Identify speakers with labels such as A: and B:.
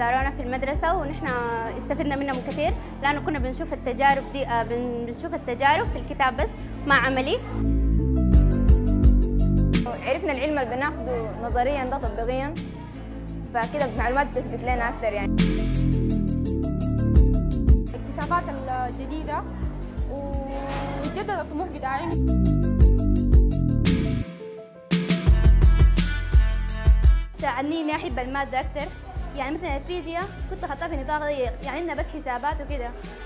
A: زارونا في المدرسة ونحن استفدنا منهم كثير لأنه كنا بنشوف التجارب دي آه، بن- بنشوف التجارب في الكتاب بس ما عملي
B: عرفنا العلم اللي بناخده نظريا ده تطبيقيا فكده المعلومات بتثبت لنا اكثر يعني
C: الاكتشافات الجديدة وجدد الطموح بتاعي
D: ساعدني اني احب الماده اكثر يعني مثلا الفيزياء كنت اخذتها في نطاق ضيق يعني انها بس حسابات وكده